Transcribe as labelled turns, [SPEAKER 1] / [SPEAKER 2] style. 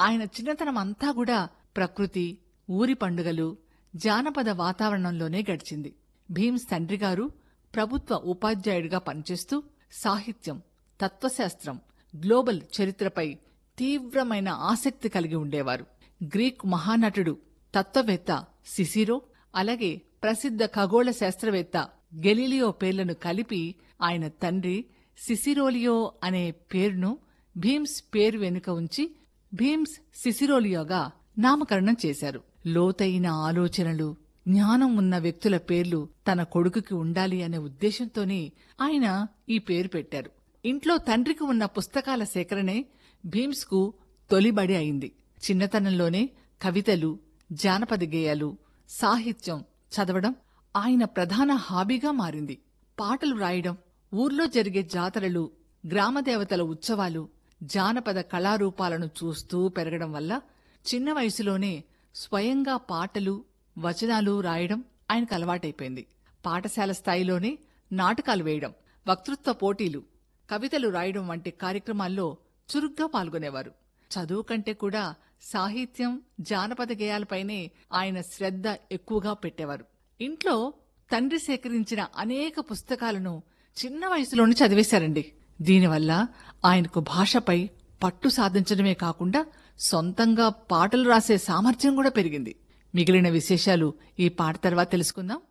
[SPEAKER 1] ఆయన చిన్నతనం అంతా కూడా ప్రకృతి ఊరి పండుగలు జానపద వాతావరణంలోనే గడిచింది భీమ్స్ తండ్రి గారు ప్రభుత్వ ఉపాధ్యాయుడిగా పనిచేస్తూ సాహిత్యం తత్వశాస్త్రం గ్లోబల్ చరిత్రపై తీవ్రమైన ఆసక్తి కలిగి ఉండేవారు గ్రీక్ మహానటుడు తత్వవేత్త సిసిరో అలాగే ప్రసిద్ధ ఖగోళ శాస్త్రవేత్త గెలీలియో పేర్లను కలిపి ఆయన తండ్రి సిసిరోలియో అనే పేరును భీమ్స్ పేరు వెనుక ఉంచి భీమ్స్ సిసిరోలియోగా నామకరణం చేశారు లోతైన ఆలోచనలు జ్ఞానం ఉన్న వ్యక్తుల పేర్లు తన కొడుకుకి ఉండాలి అనే ఉద్దేశంతోనే ఆయన ఈ పేరు పెట్టారు ఇంట్లో తండ్రికి ఉన్న పుస్తకాల సేకరణే భీమ్స్కు తొలిబడి అయింది చిన్నతనంలోనే కవితలు జానపద గేయాలు సాహిత్యం చదవడం ఆయన ప్రధాన హాబీగా మారింది పాటలు రాయడం ఊర్లో జరిగే జాతరలు గ్రామదేవతల ఉత్సవాలు జానపద కళారూపాలను చూస్తూ పెరగడం వల్ల చిన్న వయసులోనే స్వయంగా పాటలు వచనాలు రాయడం ఆయనకు అలవాటైపోయింది పాఠశాల స్థాయిలోనే నాటకాలు వేయడం వక్తృత్వ పోటీలు కవితలు రాయడం వంటి కార్యక్రమాల్లో చురుగ్గా పాల్గొనేవారు చదువు కంటే కూడా సాహిత్యం జానపద గేయాలపైనే ఆయన శ్రద్ధ ఎక్కువగా పెట్టేవారు ఇంట్లో తండ్రి సేకరించిన అనేక పుస్తకాలను చిన్న వయసులోనే చదివేశారండి దీనివల్ల ఆయనకు భాషపై పట్టు సాధించడమే కాకుండా సొంతంగా పాటలు రాసే సామర్థ్యం కూడా పెరిగింది మిగిలిన విశేషాలు ఈ పాట తర్వాత తెలుసుకుందాం